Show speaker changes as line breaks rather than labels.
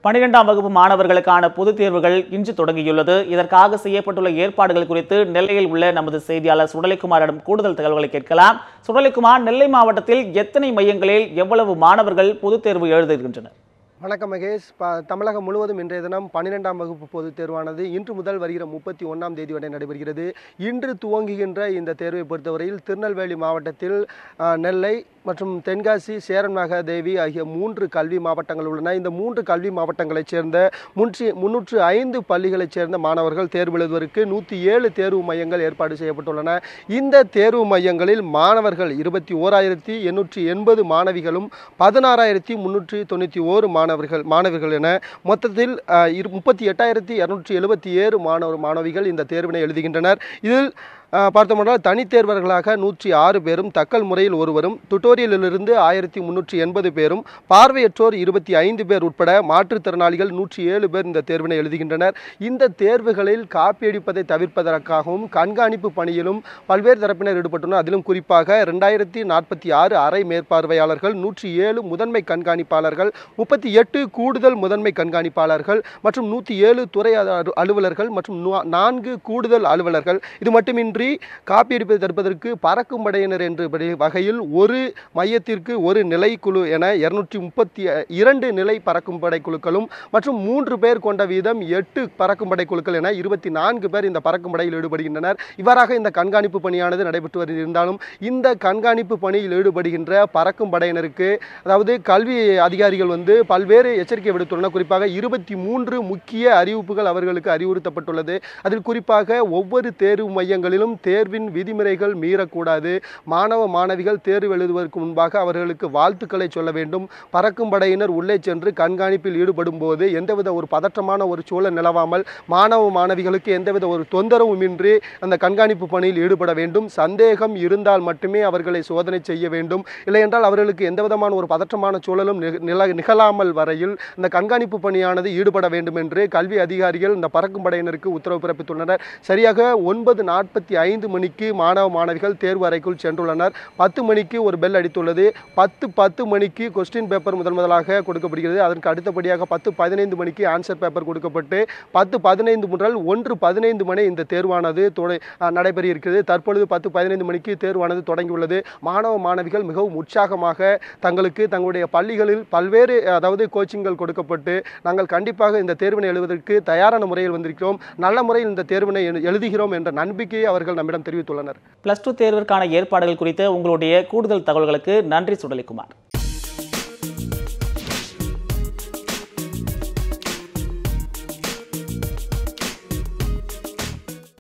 பன்னிரெண்டாம் வகுப்பு மாணவர்களுக்கான பொதுத் தேர்வுகள் இன்று தொடங்கியுள்ளது இதற்காக செய்யப்பட்டுள்ள ஏற்பாடுகள் குறித்து நெல்லையில் உள்ள நமது செய்தியாளர் சுடலைக்குமாரிடம் கூடுதல் தகவல்களை கேட்கலாம் சுடலைக்குமார் நெல்லை மாவட்டத்தில் எத்தனை மையங்களில் எவ்வளவு மாணவர்கள் பொதுத் தேர்வு எழுதுகின்றனர்
வணக்கம் மகேஷ் ப தமிழகம் முழுவதும் இன்றைய தினம் பன்னிரெண்டாம் வகுப்பு பொதுத் தேர்வானது இன்று முதல் வருகிற முப்பத்தி ஒன்றாம் தேதி வரை நடைபெறுகிறது இன்று துவங்குகின்ற இந்த தேர்வை பொறுத்தவரையில் திருநெல்வேலி மாவட்டத்தில் ஆ, நெல்லை மற்றும் தென்காசி சேரன்மகா தேவி ஆகிய மூன்று கல்வி மாவட்டங்கள் உள்ளன இந்த மூன்று கல்வி மாவட்டங்களைச் சேர்ந்த முன்னூற்றி முன்னூற்று ஐந்து பள்ளிகளைச் சேர்ந்த மாணவர்கள் தேர்வு எழுதுவதற்கு நூற்றி ஏழு தேர்வு மையங்கள் ஏற்பாடு செய்யப்பட்டுள்ளன இந்த தேர்வு மையங்களில் மாணவர்கள் இருபத்தி ஓராயிரத்தி எண்ணூற்றி எண்பது மாணவிகளும் பதினாறாயிரத்தி முன்னூற்றி தொண்ணூற்றி ஓரு மாணவர்கள் மாணவர்கள் என மொத்தத்தில் அஹ், இரு முப்பத்தி எட்டாயிரத்தி இரநூற்றி எழுபத்தி ஏழு மாணவர் மாணவிகள் இந்த தேர்வினை எழுதுகின்றனர் இதில் அஹ், பார்த்தோம்னால் தனித்தேர்வர்களாக நூற்றி ஆறு பேரும் தக்கல் முறையில் ஒருவரும் டுட்டோரியலிலிருந்து ஆயிரத்தி முன்னூற்றி எண்பது பேரும் பார்வையற்றோர் இருபத்தி ஐந்து பேர் உட்பட மாற்றுத்திறனாளிகள் நூற்றி ஏழு பேர் இந்த தேர்வினை எழுதுகின்றனர் இந்த தேர்வுகளில் காப்பியடிப்பதை தவிர்ப்பதற்காகவும் கண்காணிப்பு பணியிலும் பல்வேறு தரப்பினர் ஈடுபட்டுள்ளனர் அதிலும் குறிப்பாக ரெண்டாயிரத்தி நாற்பத்தி ஆறு அரை மேற்பார்வையாளர்கள் நூற்றி ஏழு முதன்மை கண்காணிப்பாளர்கள் முப்பத்தி எட்டு கூடுதல் முதன்மை கண்காணிப்பாளர்கள் மற்றும் நூற்றி ஏழு துறை அlu- அலுவலர்கள் மற்றும் நா- நான்கு கூடுதல் அலுவலர்கள் இது மட்டுமின்றி காப்பியடிப்பதை தடுப்பதற்கு பறக்கும் படையினர் என்ற படி- வகையில் ஒரு மையத்திற்கு ஒரு நிலைக்குழு என இருநூற்றி முப்பத்தி இரண்டு நிலை பறக்கும் படை குழுக்களும் மற்றும் மூன்று பேர் கொண்ட வீதம் எட்டு பறக்கும் படை குழுக்கள் என இருபத்தி நான்கு பேர் இந்த பறக்கும் படையில் ஈடுபடுகின்றனர் இவ்வாறாக இந்த கண்காணிப்பு பணியானது நடைபெற்று வருகின்றாலும் இந்த கண்காணிப்பு பணியில் ஈடுபடுகின்ற பறக்கும் படையினருக்கு அதாவது கல்வி அதிகாரிகள் வந்து பல்வேறு எச்சரிக்கை விடுத்துள்ளனர் குறிப்பாக இருபத்தி மூன்று முக்கிய அறிவிப்புகள் அவர்களுக்கு அறிவுறுத்தப்பட்டுள்ளது அதில் குறிப்பாக ஒவ்வொரு தேர்வு மையங்களிலும் தேர்வின் விதிமுறைகள் மீறக்கூடாது மாணவ மாணவிகள் தேர்வு எழுதுவதற்கு முன்பாக அவர்களுக்கு வாழ்த்துக்களை சொல்ல வேண்டும் பறக்கும் படையினர் உள்ளே சென்று கண்காணிப்பில் ஈடுபடும் போது எந்தவித ஒரு பதற்றமான ஒரு சூழல் நிலவாமல் மாணவ மாணவிகளுக்கு எந்தவித ஒரு தொந்தரவுமின்றி அந்த கண்காணிப்பு பணியில் ஈடுபட வேண்டும் சந்தேகம் இருந்தால் மட்டுமே அவர்களை சோதனை செய்ய வேண்டும் இல்லையென்றால் அவர்களுக்கு எந்த விதமான ஒரு பதற்றமான சூழலும் நிக- நில நிகழாமல் வரையில் இந்த கண்காணிப்பு பணியானது ஈடுபட வேண்டும் என்று கல்வி அதிகாரிகள் இந்த பறக்கும் படையினருக்கு உத்தரவு பிறப்பித்துள்ளனர் சரியாக ஒன்பது நாற்பத்தி ஐந்து மணிக்கு மாணவ மாணவிகள் தேர்வு அறைக்குள் சென்றுள்ளனர் பத்து மணிக்கு ஒரு பெல் அடித்துள்ளது பத்து பத்து மணிக்கு கொஸ்டின் பேப்பர் முதல் முதலாக கொடுக்கப்படுகிறது அதற்கு அடுத்தபடியாக பத்து பதினைந்து மணிக்கு ஆன்சர் பேப்பர் கொடுக்கப்பட்டு பத்து பதினைந்து முதல் ஒன்று பதினைந்து மணி இந்த தேர்வானது தொட- அஹ் நடைபெற இருக்கிறது தற்பொழுது பத்து பதினைந்து மணிக்கு தேர்வானது தொடங்கியுள்ளது மாணவ மாணவிகள் மிகவும் உற்சாகமாக தங்களுக்கு தங்களுடைய பள்ளிகளில் பல்வேறு அதாவது கோச்சிங்கள் கொடுக்கப்பட்டு நாங்கள் கண்டிப்பாக இந்த தேர்வினை எழுதுவதற்கு தயாரான முறையில் வந்திருக்கிறோம் நல்ல முறையில் இந்த தேர்வினை எழு- எழுதுகிறோம் என்ற நம்பிக்கையை அவர்கள் நம்மிடம் தெரிவித்துள்ளனர்
பிளஸ் டூ தேர்விற்கான ஏற்பாடுகள் குறித்து உங்களுடைய கூடுதல் தகவல்களுக்கு நன்றி சுடலைக்குமார்